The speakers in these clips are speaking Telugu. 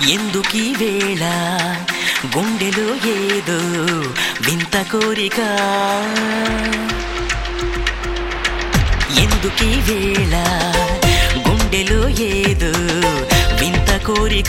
ఎందుకీ వేళ గుండెలో ఏదో వింత కోరిక ఎందుకీ వేళ గుండెలో ఏదో వింత కోరిక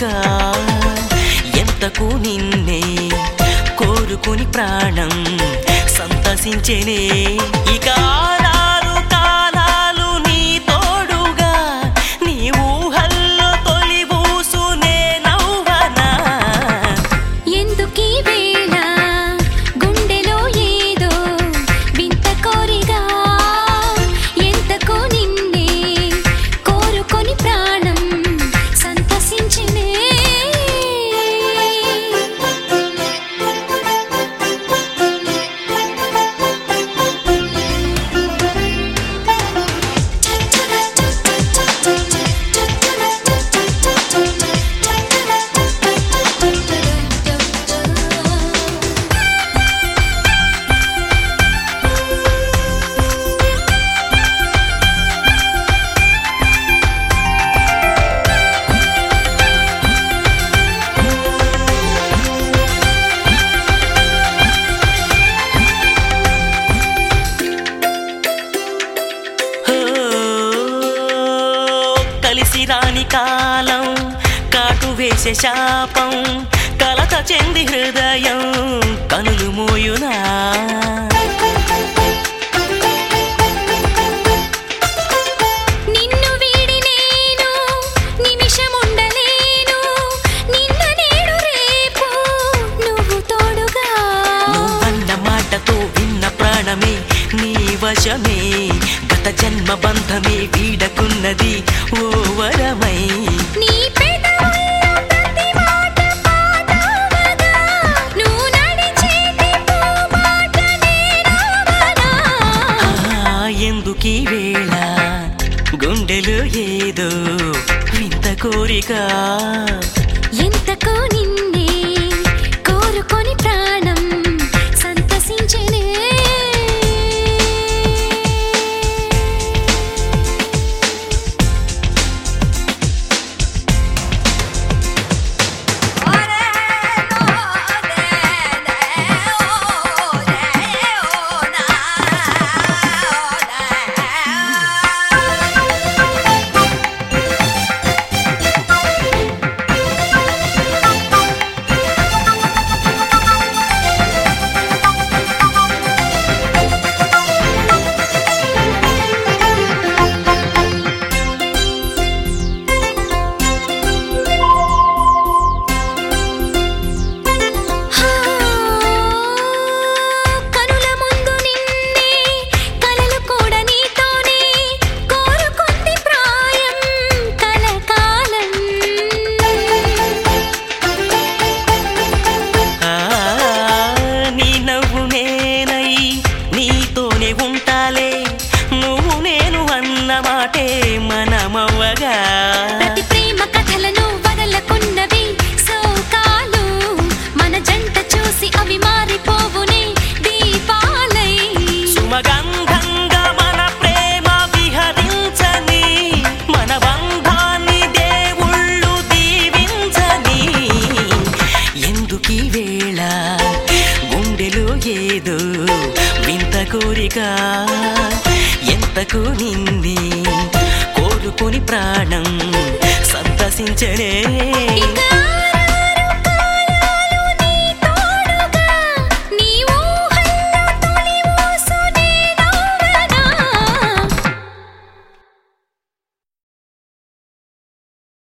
ఎంతకు నిన్నే కోరుకుని ప్రాణం సంతసించెనే ఇక ఆరారు కాలాలు నీ తోడుగా నీ ఊహల్లో తొలి ఊసునే నవ్వనా ఎందుకీ వేళ గుండెలో ఏదో వింత కోరిగా ఎంతకు నిన్నే కోరుకొని ప్రాణం సంతసించినే ఓ, కలిసి రాని కాలం కాటు వేసే శాపం కలత చెంది హృదయం కనులు మోయునా నిన్ను వీడి నేను నిమిషముండలేను నిన్న నేడు రేపు నువ్వు తోడుగా నువ్వన్న మాటతో విన్న ప్రాణమే నీ వశమే గత జన్మ బంధమే వీడకున్నది ఓ వరమై నీ పెదవుల్లో ప్రతి మాట పాడవగా నువ్వు నడిచేటి పూమాట నేనవనా ఆ, ఎందుకీ వేళ గుండెలు ఏదో వింత కోరిక ఎంతకు నిన్నే కోరుకొని ప్రాణం సంతసించనే కనుల ముందు నిన్నే కలలు కూడా నీతోనే కోరుకుంది ప్రాయం కలకాలం ఆ, నీ నవ్వు నేనై నీతోనే ఉంటాలే నువ్వు నేను అన్న మాటే మనమవ్వగా ప్రతి ప్రేమ కథలను వదలకున్నవి సోకాలు మన జంట చూసి అవి మారిపోవునే దీపాలై సుమగంధంగా మన ప్రేమ విహరించని మన బంధాన్ని దేవుళ్ళు దీవించని ఎందుకీ వేళ గుండెలో ఏదో వింత కోరిక ఎంతకు నిన్ని కోరుకుని ప్రాణం సంతసించనే ఇక